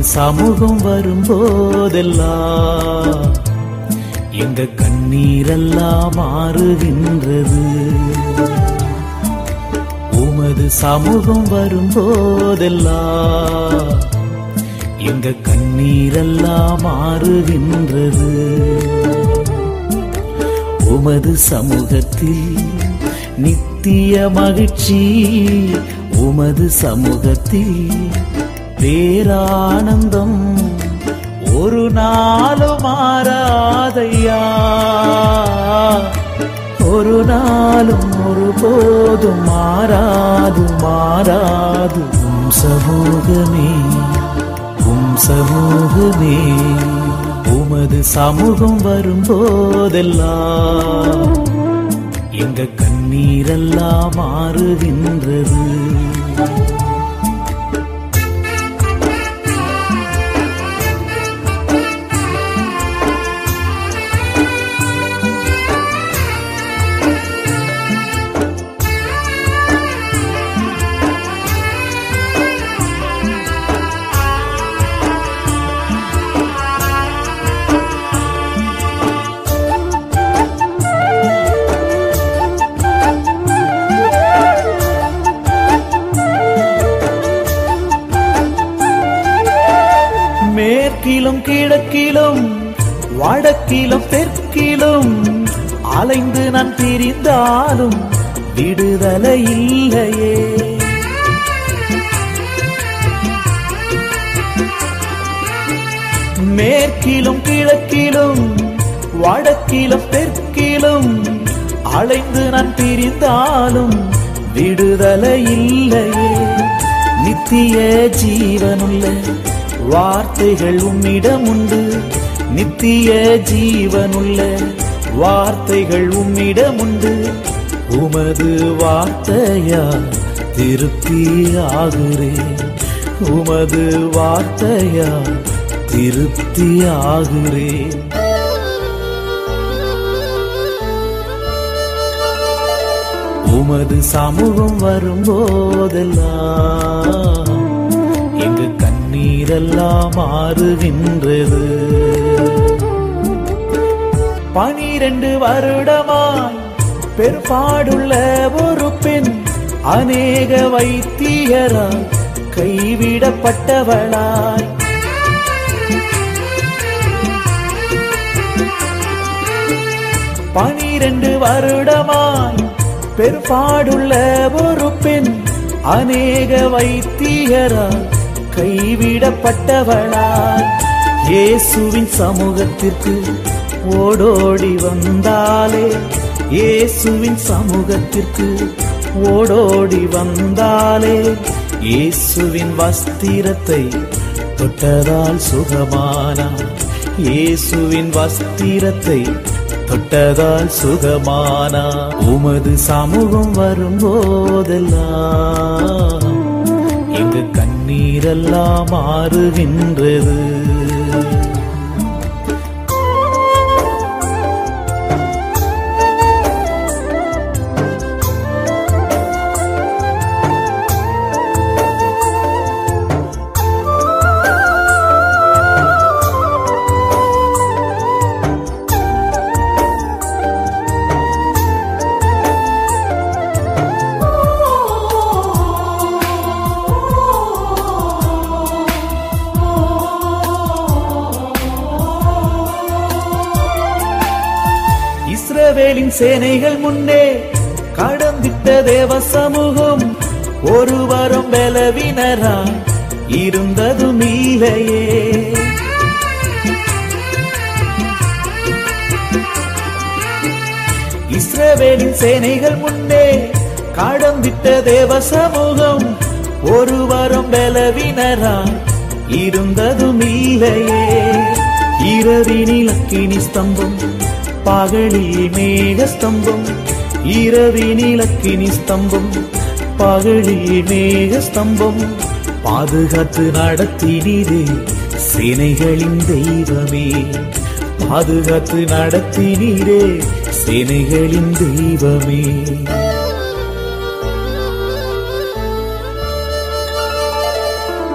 சமூகம் வரும்போதெல்லாம் எங்க கண்ணீரெல்லாம் மாறுகின்றது உமது சமூகம் வரும்போதெல்லாம் எங்க கண்ணீரெல்லாம் மாறுகின்றது உமது சமூகத்தில் நித்திய மகிழ்ச்சி உமது சமூகத்தில் பேரானந்தம் ஒரு நாளும் மாறாதையா ஒரு நாளும் ஒருபோதும் மாறாது மாறாது உம் சமூகமே உம் சமூகமே உமது சமூகம் வரும்போதெல்லாம் எங்க கண்ணீரெல்லாம் மாறுகின்றது மேற்கிலும் கிழக்கிலும் வடக்கிலும் தெற்கிலும் அலைந்து நான் பிரிந்தாலும் விடுதலை இல்லையே மேற்கிலும் கிழக்கிலும் வடக்கிலும் தெற்கிலும் அலைந்து நான் பிரிந்தாலும் விடுதலை இல்லையே நித்திய ஜீவனுள்ள வார்த்தைகள் உம்மிடம் உண்டு நித்திய ஜீவனுள்ள வார்த்தைகள் உம்மிடம் உண்டு உமது வார்த்தையா திருப்தி ஆகுறேன் உமது வார்த்தையா திருப்தி ஆகுறேன் உமது சமூகம் வரும்போதெல்லாம் எங்க கண்ணீரெல்லாம் மாறுகின்றது பனிரெண்டு வருடமாய் பெருபாடுள்ள ஒரு பெண் அநேக வைத்தியரால் கைவிடப்பட்டவளாய் பனிரெண்டு வருடமாய் பெருபாடுள்ள ஒரு பெண் அநேக வைத்தியரால் கைவிடப்பட்டவளாய் இயேசுவின் சமூகத்திற்கு ஓடோடி வந்தாலே இயேசுவின் சமூகத்திற்கு ஓடோடி வந்தாலே இயேசுவின் வஸ்திரத்தை தொட்டதால் சுகமானார் இயேசுவின் வஸ்திரத்தை தொட்டதால் சுகமானா உமது சமூகம் வரும்போதெல்லாம் எங்க கண்ணீரெல்லாம் மாறுகின்றது இஸ்ரவேலின் சேனைகள் முன்னே கடந்திட்ட தேவ சமூகம் ஒருவரும் பலவினராய் இருந்ததும் இல்லையே இஸ்ரவேலின் சேனைகள் முன்னே கடந்திட்ட தேவ சமூகம் ஒருவரும் பலவினராய் இருந்ததும் இல்லையே இரவினில் அக்கினி ஸ்தம்பம் பகலில் மேக ஸ்தம்பம் இரவினில் அக்கினி ஸ்தம்பம் பகலில் மேக ஸ்தம்பம் பாதுகாத்து நடத்தினீரே சேனைகளின் தெய்வமே பாதுகாத்து நடத்தினீரே சேனைகளின் தெய்வமே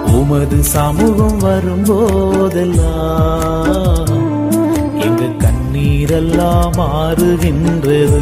உமது சமூகம் வரும்போதெல்லாம் எங்க கண்ணீரெல்லாம் மாறுகின்றது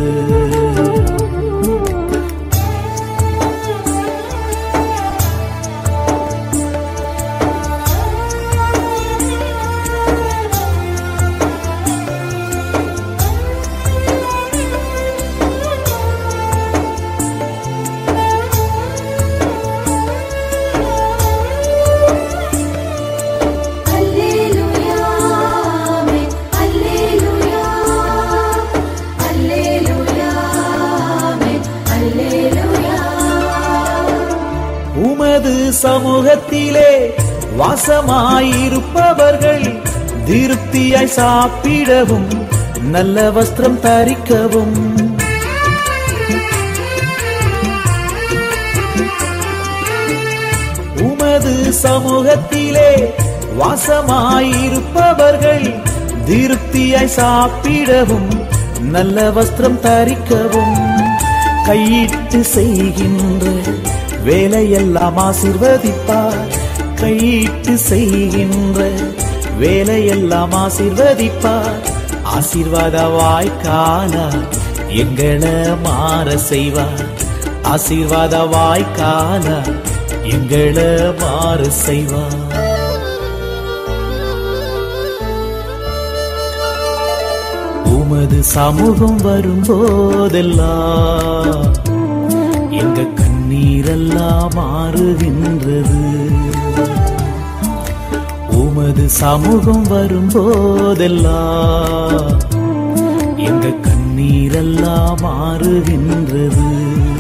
அல்லேலூயா ஆமென் அல்லேலூயா அல்லேலூயா ஆமென் அல்லேலூயா உமது சமூகத்திலே வாசமாயிருப்பவர்கள் திருப்தியாய் சாப்பிடவும் நல்ல வஸ்திரம் தரிக்கவும் உமது சமூகத்திலே வாசமாயிருப்பவர்கள் திருப்தியாய் சாப்பிடவும் நல்ல வஸ்திரம் தரிக்கவும் கையிட்டு செய்கின்ற வேலையெல்லாம் ஆசிர்வதிப்பார் கையிட்டு செய்கின்ற வேலையெல்லாம் ஆசிர்வதிப்பார் ஆசீர்வாத வாய்க்காலா எங்களை மாற செய்வார் ஆசீர்வாத வாய்க்காலா எங்களை மாற செய்வார் உமது சமூகம் வரும்போதெல்லாம் எங்க கண்ணீரெல்லாம் மாறுகின்றது உமது சமூகம் வரும்போதெல்லாம் எங்க கண்ணீரெல்லாம் மாறுகின்றது